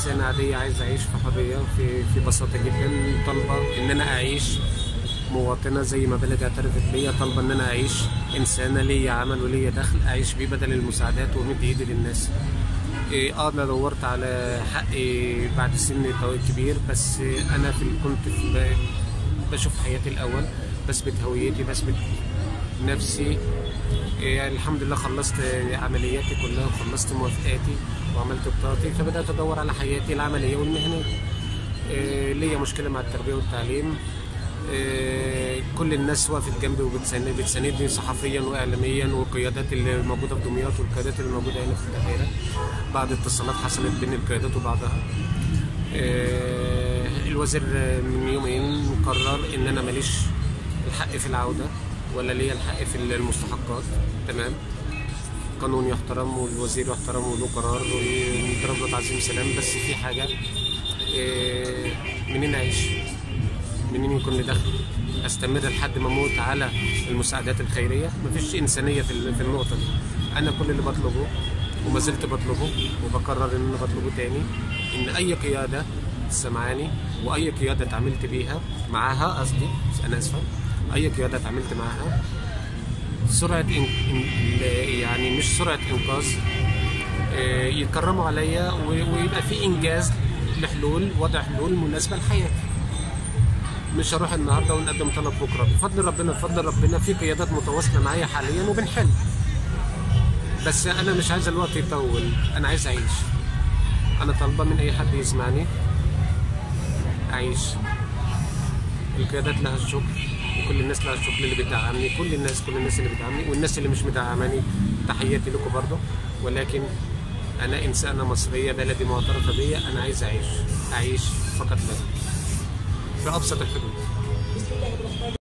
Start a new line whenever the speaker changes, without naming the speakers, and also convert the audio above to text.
انسانه عاديه عايز اعيش في حريه في في بساطه جدا طالبه ان انا اعيش مواطنه زي ما بلدي اعترفت بيا طالبه ان انا اعيش انسانه ليا عمل وليا دخل اعيش بيه بدل المساعدات ومد ايدي للناس إيه، اه انا دورت على حقي بعد سن طويل كبير بس إيه، انا في كنت في ب- بشوف حياتي الاول بثبت هويتي بثبت نفسي إيه، الحمد لله خلصت عملياتي كلها وخلصت موافقاتي وعملت بطاقتي فبدات ادور على حياتي العمليه والمهنيه إيه، ليا مشكله مع التربيه والتعليم إيه، كل الناس وقفت جنبي وبتساند- بتساندني صحفيا واعلاميا والقيادات اللي موجوده في دمياط والقيادات اللي موجوده هنا في الدائره بعد اتصالات حصلت بين القيادات وبعضها إيه، الوزير من يومين قرر ان انا ماليش الحق في العوده ولا ليا الحق في المستحقات تمام قانون يحترم والوزير يحترم وله قرار ونضرب له تعظيم سلام بس في حاجه إيه، منين اعيش؟ منين يكون لي دخل؟ استمر لحد ما اموت على المساعدات الخيريه مفيش انسانيه في ال- في النقطه دي انا كل اللي بطلبه وما زلت بطلبه وبكرر ان انا بطلبه تاني ان اي قياده سمعاني واي قياده اتعاملت بيها معاها قصدي انا اسفه اي قياده اتعاملت معاها سرعه إن... إن... يعني مش سرعه انقاذ آه، يكرموا عليا و- ويبقى في انجاز لحلول وضع حلول مناسبه لحياتي مش هروح النهارده ونقدم طلب بكره بفضل ربنا بفضل ربنا في قيادات متواصله معايا حاليا وبنحل بس انا مش عايز الوقت يطول انا عايز اعيش انا طالبه من اي حد يسمعني اعيش القيادات لها الشكر وكل الناس لها الشكر اللي بتدعمني كل الناس كل الناس اللي بتدعمني والناس اللي مش مدعماني تحياتي لكم برضه ولكن انا انسانه مصريه بلدي معترفه بيا انا عايز اعيش اعيش فقط لا غير. في ابسط الحدود